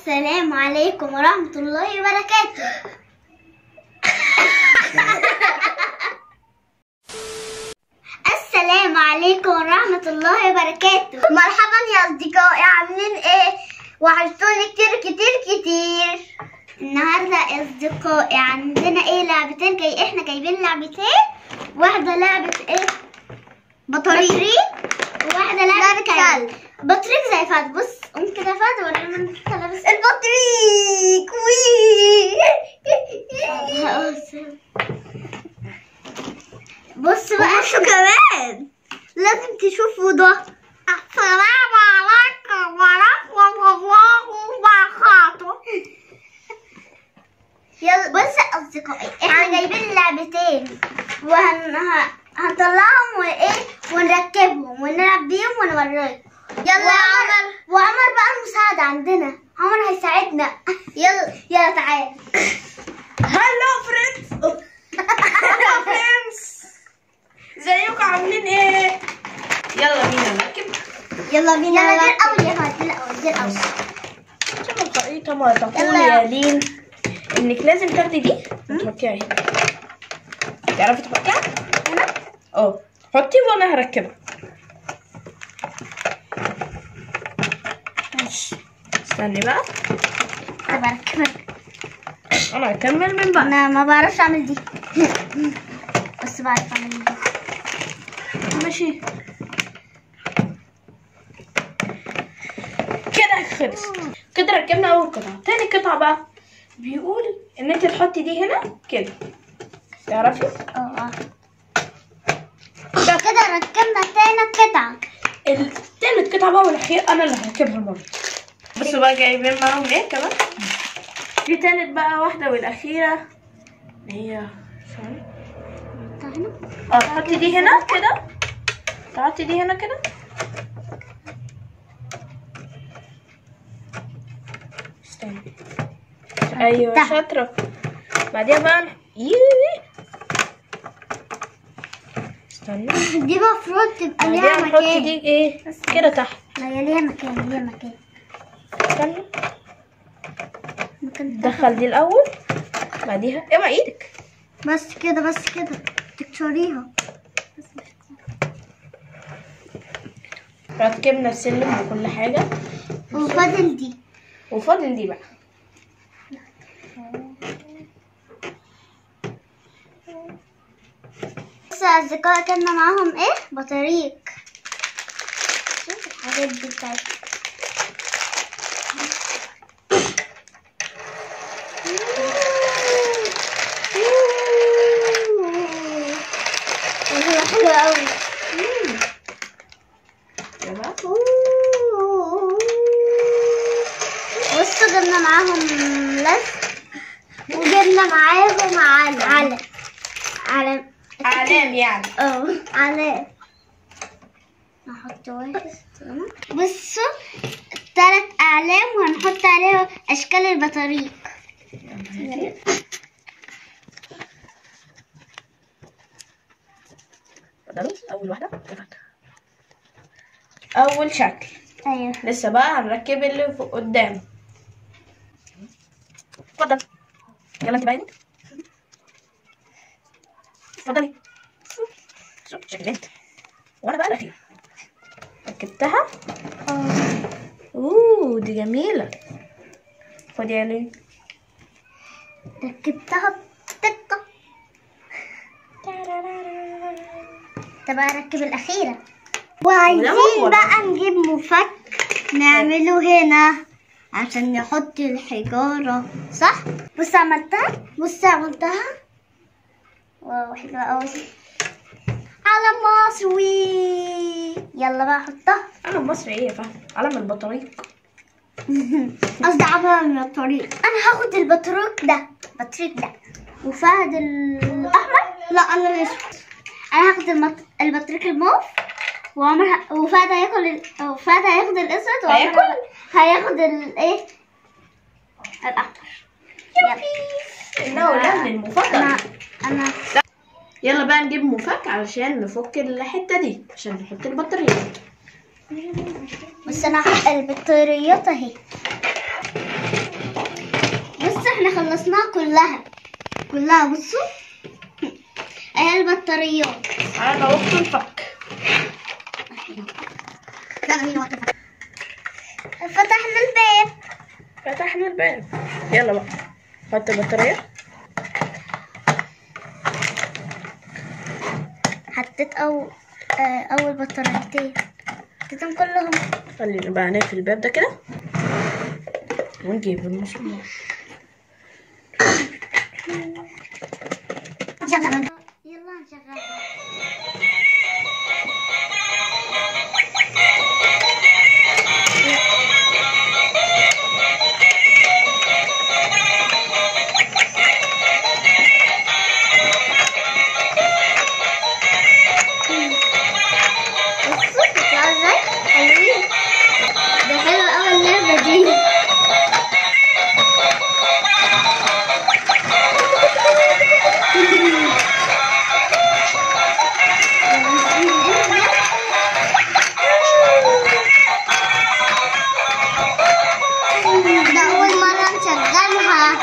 السلام عليكم ورحمة الله وبركاته السلام عليكم ورحمة الله وبركاته مرحبا يا أصدقائي عاملين إيه؟ وحشتوني كتير كتير كتير النهاردة يا أصدقائي عندنا إيه لعبتين جاي إحنا جايبين لعبتين واحدة لعبة إيه؟ بطريق وواحدة لعبة كلب بطريق زي فهد بص قوم كده فهد ورينا انت لابس البطريق وي بص بقى شو كمان لازم تشوفوا ده السلام عليكم ورحمة الله وبركاته يلا بص يا أصدقائي احنا جايبين لعبتين وهن ه- هنطلعهم وايه ونركبهم ونلعب بيهم ونوريهم يلا يا عمر وعمر بقى المساعدة عندنا عمر هيساعدنا يلا يلا تعال هلو فريندز هلو فريندز ازيكم عاملين ايه يلا بينا نركب يلا بينا يلا دي الأول يا فهد دي الأول دي الأول كما الخريطة ما تقول يلا. يا لين انك لازم تاخدي دي وتحطيها هنا تعرفي تحطيها هنا اه حطي وانا هركبها ماشي استني بقى طب أركبك انا هكمل من بعد أنا ما بعرفش أعمل دي بس بعرف أعمل دي ماشي كده خلص كده ركبنا اول قطعه تاني قطعه بقى بيقول ان انت تحطي دي هنا كده تعرفي اه اه ده كده ركبنا تاني قطعة التالت قطعه بقى والاخير انا اللي هركبها المره بصوا بقى جايبين معاهم ايه كمان دي تالت بقى واحده والاخيره اللي هي ثواني طب هنا اه تحطي دي هنا كده تحطي دي هنا كده استني ايوه تحت. شاطره بعديها بقى ن- ييه. استني دي المفروض تبقى ليها بعديها نحط مكان دي ايه كده تحت لا هي ليها مكان ليها مكان استني مكان تحت. دخل دي الاول بعديها اوعى ايدك بس كده بس كده تكسريها ركبنا السلم وكل حاجه وفاضل دي وفاضل دي بقى بس يا أصدقائي كنا معاهم إيه بطاريق شوف الحاجات دي بتاعتي والله حلوة أوي كده بقى بصوا جبنا معاهم لزق وجبنا معاهم علم علم علم علام يعني اه علم نحط واحد هنا. بصوا ثلاث أعلام وهنحط عليها أشكال البطاريق اتفضلي اول واحده اول شكل أيوه لسه بقى هنركب اللي فوق قدام اتفضل يلا انت باينك اتفضلي شوف شكل بنت وانا بقى الاخير ركبتها اه اوه دي جميله خدي يا لين ركبتها تكة طب أركب الأخيرة وعايزين ولو- بقى نجيب مفك نعمله هنا عشان نحط الحجارة صح؟ بص عملتها بص عملتها واو حلوة أوي علم مصر وي يلا بقى حطها علم مصر ايه يا فهد علم البطاريق قصدي علم البطريق أنا هاخد البطريق ده البطريق ده وفهد الأحمر لا أنا الأسود أنا هاخد المط... البطريق الموف وعمر ه... وفهد هياكل ال... وفهد هياخد الأسود وعمر هياكل؟ هياخد الإيه الأحمر انه الاهل المفضل أنا أنا يلا بقى نجيب مفك علشان نفك الحته دي عشان نحط البطاريه بس أنا هحط البطاريات أهي خلصناها كلها كلها بصوا اهي البطاريات هذا وقت الفك فتحنا الباب فتحنا الباب يلا بقى حط البطارية حطيت أو آه، أول بطاريتين حطيتهم كلهم خلينا بقى نقفل الباب ده كده ونجيب المسمار نشغل يلا نشغل بصوا بتطلع ازاي حلوين ده حلو أوي اللعبة دي ده أول مرة نشغلها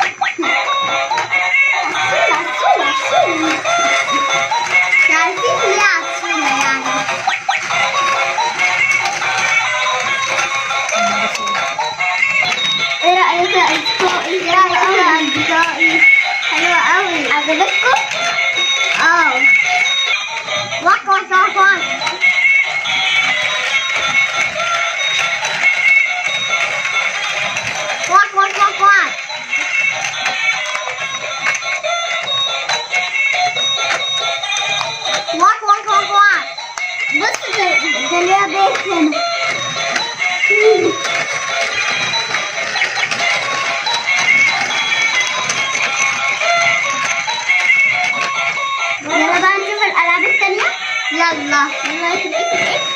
عسولة عسولة عسولة عارفين ليه عسولة يعني ايه رأيك يا أصدقائي؟ ايه رأيك يا أصدقائي؟ حلوة أوي عجبتكم؟ اه واك واك واك واك واك واك واك واك واك واك واك واك بص ده ده ليها بيت هنا يلا بقى نشوف الألعاب التانية يلا يلا اكتب اكتب اكتب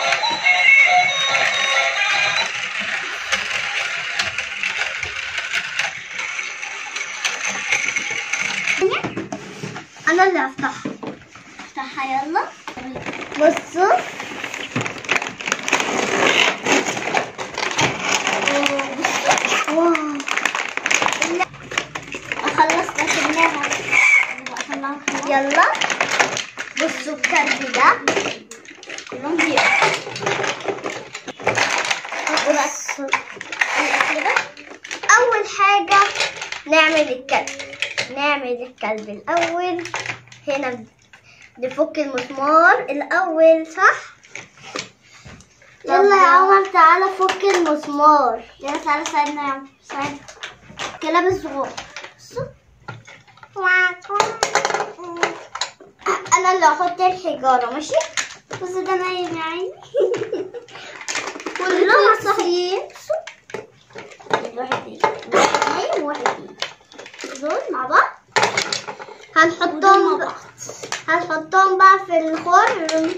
أنا اللي هفتحها افتحها يلا بصوا بصوا واو لا. خلصت شلناها يلا بصوا الكلب ده كلهم بيقفوا بصوا الأكل ده أول حاجة نعمل الكلب نعمل الكلب الأول هنا نفك المسمار الأول صح؟ يلا يا عمر تعالى فك المسمار يلا تعالى ساعدنا يا عمر ساعدنا كلاب الصغار بصوا انا اللي هحط الحجاره ماشي بص ده نايم يا عيني كلهم صاحيين واحد نايم واحد نايم. دول مع بعض هنحطهم هنحطهم بقى في الخرم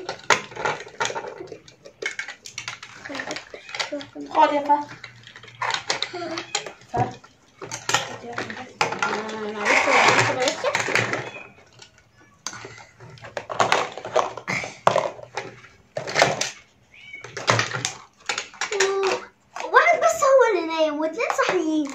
خد يا فهد فهد واحد بس هو اللي نايم واتنين صاحيين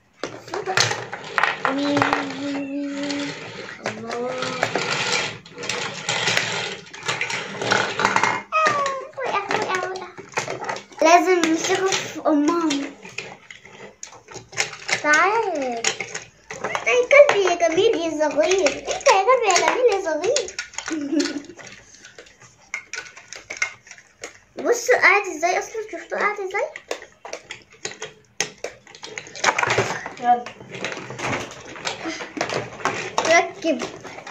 لازم نمسكه في أمهم تعال انت يا كلبي يا جميل يا صغير انت يا كلبي يا جميل يا صغير بصوا قاعد ازاي اصلا شفتوا قاعد ازاي يلا ركب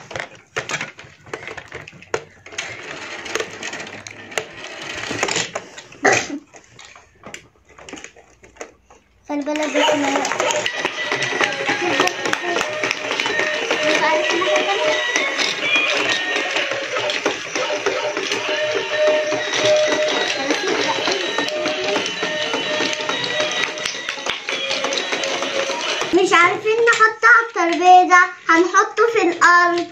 خلي بالك بس ما مش عارفين نحطه على الترابيزة هنحطه في الأرض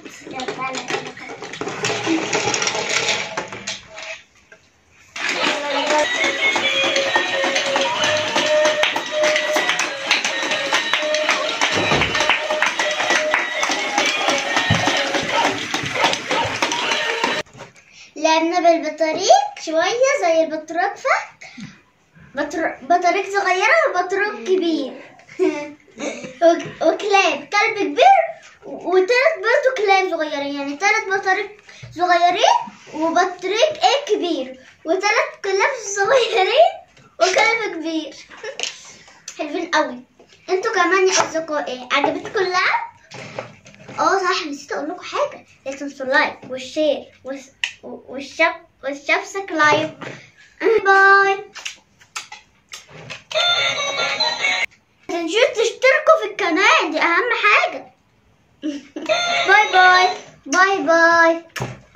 بطريق شوية زي البطريق فك بطر... بطريق صغيرة وبطريق كبير وك- وكلاب كلب كبير و- وتلات برضو كلاب صغيرين يعني تلات بطريق صغيرين وبطريق ايه كبير وتلات كلاب صغيرين وكلب كبير حلوين قوي انتوا كمان يا اصدقائي عجبتكم اللعب اه صح نسيت اقول لكم حاجه لا تنسوا اللايك والشير والس- والشب والشبسك لايف باي متنسوش تشتركوا في القناه دي اهم حاجه باي باي باي باي